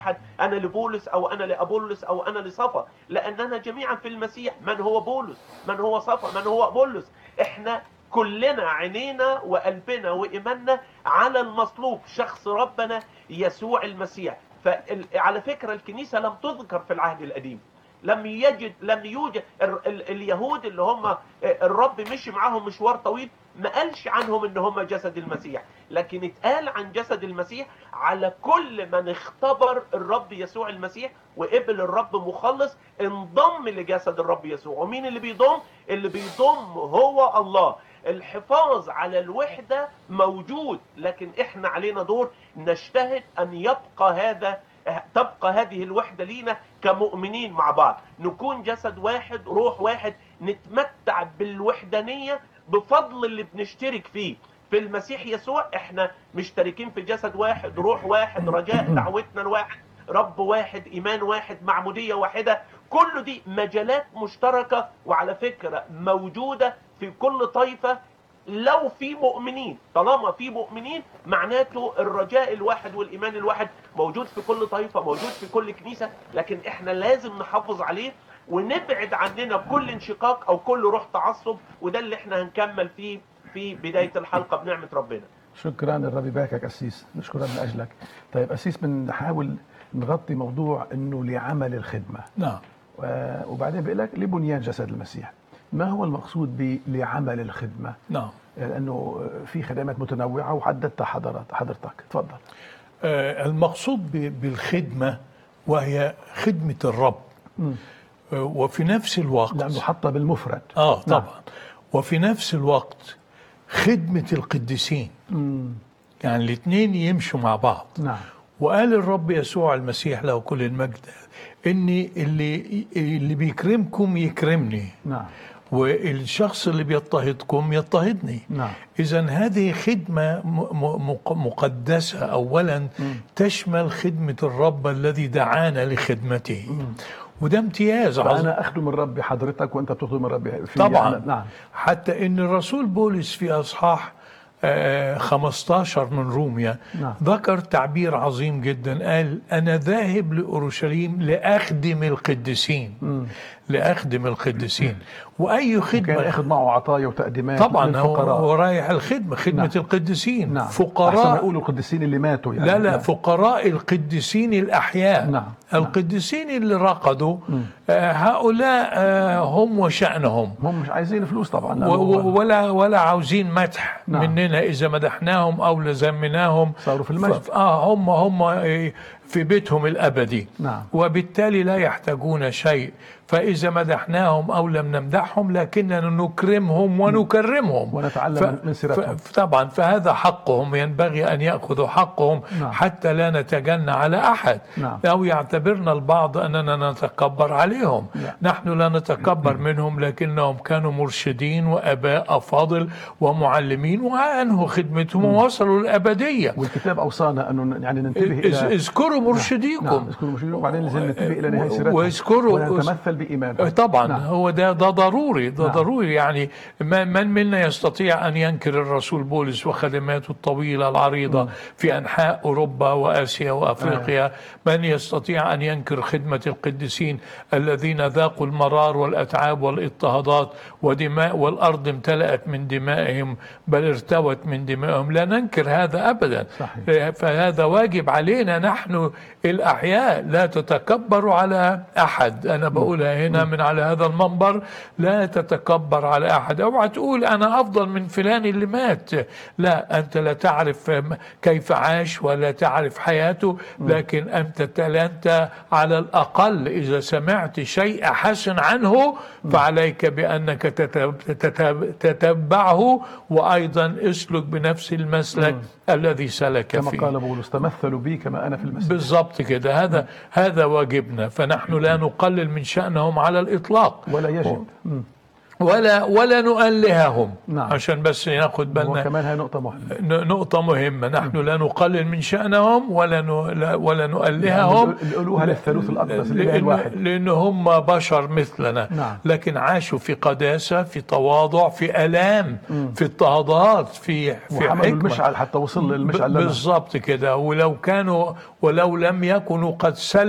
انا لبولس او انا لابولس او انا لصفا لاننا جميعا في المسيح من هو بولس من هو صفا من هو ابولس احنا كلنا عينينا وقلبنا وايماننا على المصلوب شخص ربنا يسوع المسيح فعلى فكره الكنيسه لم تذكر في العهد القديم لم يجد لم يوجد ال- ال- اليهود اللي هم الرب مشي معاهم مشوار طويل ما قالش عنهم ان هم جسد المسيح لكن اتقال عن جسد المسيح على كل من اختبر الرب يسوع المسيح وقبل الرب مخلص انضم لجسد الرب يسوع ومين اللي بيضم اللي بيضم هو الله الحفاظ على الوحدة موجود لكن احنا علينا دور نجتهد ان يبقى هذا تبقى هذه الوحدة لينا كمؤمنين مع بعض نكون جسد واحد روح واحد نتمتع بالوحدانية بفضل اللي بنشترك فيه في المسيح يسوع احنا مشتركين في جسد واحد روح واحد رجاء دعوتنا الواحد رب واحد ايمان واحد معمودية واحدة كل دي مجالات مشتركة وعلى فكرة موجودة في كل طائفة لو في مؤمنين طالما في مؤمنين معناته الرجاء الواحد والايمان الواحد موجود في كل طائفه موجود في كل كنيسه لكن احنا لازم نحافظ عليه ونبعد عننا كل انشقاق او كل روح تعصب وده اللي احنا هنكمل فيه في بدايه الحلقه بنعمه ربنا شكرا الرب يباركك أسيس نشكرك من أجلك طيب أسيس بنحاول نغطي موضوع أنه لعمل الخدمة نعم و- وبعدين بيقول لك لبنيان جسد المسيح ما هو المقصود ب لعمل الخدمة نعم لأنه في خدمات متنوعة وحددتها حضرت حضرتك تفضل آه، المقصود ب- بالخدمة وهي خدمة الرب آه، وفي نفس الوقت لأنه حطها بالمفرد اه نعم. طبعا وفي نفس الوقت خدمة القديسين يعني الاثنين يمشوا مع بعض نعم وقال الرب يسوع المسيح له كل المجد اني اللي اللي بيكرمكم يكرمني نعم والشخص اللي بيضطهدكم يضطهدني نعم. اذا هذه خدمه م- م- مق- مقدسه اولا تشمل خدمه الرب الذي دعانا لخدمته وده امتياز عظيم فأنا أخدم الرب بحضرتك وأنت بتخدم الرب في طبعا أنا- نعم حتى ان الرسول بولس في اصحاح آه، 15 من روميا نعم. ذكر تعبير عظيم جدا قال انا ذاهب لاورشليم لاخدم القديسين لاخدم القديسين واي كان خدمه ياخذ معه عطايا وتقديمات طبعا هو, للفقراء هو رايح الخدمه خدمه نعم. القديسين نعم أحسن ما فقراء يقولوا القديسين اللي ماتوا يعني لا لا نعم. فقراء القديسين الأحياء نعم. القديسين اللي رقدوا آه هؤلاء آه هم وشأنهم هم مش عايزين فلوس طبعا و- لأنه و- ولا ولا عاوزين مدح نعم. مننا إذا مدحناهم أو لزمناهم صاروا في المجد. ف- آه هم هم آه، في بيتهم الأبدي نعم. وبالتالي لا يحتاجون شيء فإذا مدحناهم أو لم نمدحهم لكننا نكرمهم ونكرمهم ونتعلم من سيرتهم. ف- طبعا فهذا حقهم ينبغي أن يأخذوا حقهم نعم. حتى لا نتجنى على أحد نعم. أو يعتبرنا البعض أننا نتكبر عليهم لا. نحن لا نتكبر منهم لكنهم كانوا مرشدين وأباء أفاضل ومعلمين وأنهوا خدمتهم ووصلوا الأبدية والكتاب اوصانا انه يعني ننتبه إذ- الى اذكروا مرشديكم نعم اذكروا مشيرين وبعدين لازم ننتبه الى نهايه سيرتها واذكروا- ونتمثل بايمان آه، طبعا نعم. هو ده ده ضروري ده نعم. ضروري يعني ما- من منا يستطيع ان ينكر الرسول بولس وخدماته الطويله العريضه في انحاء اوروبا واسيا وافريقيا من يستطيع ان ينكر خدمه القديسين الذين ذاقوا المرار والاتعاب والاضطهادات ودماء والارض امتلأت من دمائهم بل ارتوت من دمائهم لا ننكر هذا ابدا صحيح. فهذا واجب علينا نحن الأحياء لا تتكبروا على أحد أنا بقولها هنا من على هذا المنبر لا تتكبر على أحد اوعى تقول أنا أفضل من فلان اللي مات لا أنت لا تعرف كيف عاش ولا تعرف حياته لكن أنت أنت على الأقل إذا سمعت شيء حسن عنه فعليك بأنك تتب- تتب- تتبعه وأيضا اسلك بنفس المسلك الذي سلك كما فيه قال بولس تمثلوا بي كما انا في المسجد بالضبط كده هذا هذا واجبنا فنحن لا نقلل من شأنهم على الإطلاق ولا يجب مم. ولا ولا نؤلههم نعم. عشان بس ناخد بالنا وكمان هي نقطة مهمة ن- نقطة مهمة نحن لا نقلل من شأنهم ولا ن- لا- ولا نؤلههم الألوهة للثالوث الأقدس الإله لأن, الواحد لأن هم بشر مثلنا نعم. لكن عاشوا في قداسة في تواضع في ألام في اضطهادات في في وحملوا حكمة المشعل حتى وصل ب- للمشعل لنا بالضبط كده ولو كانوا ولو لم يكونوا قد سلموا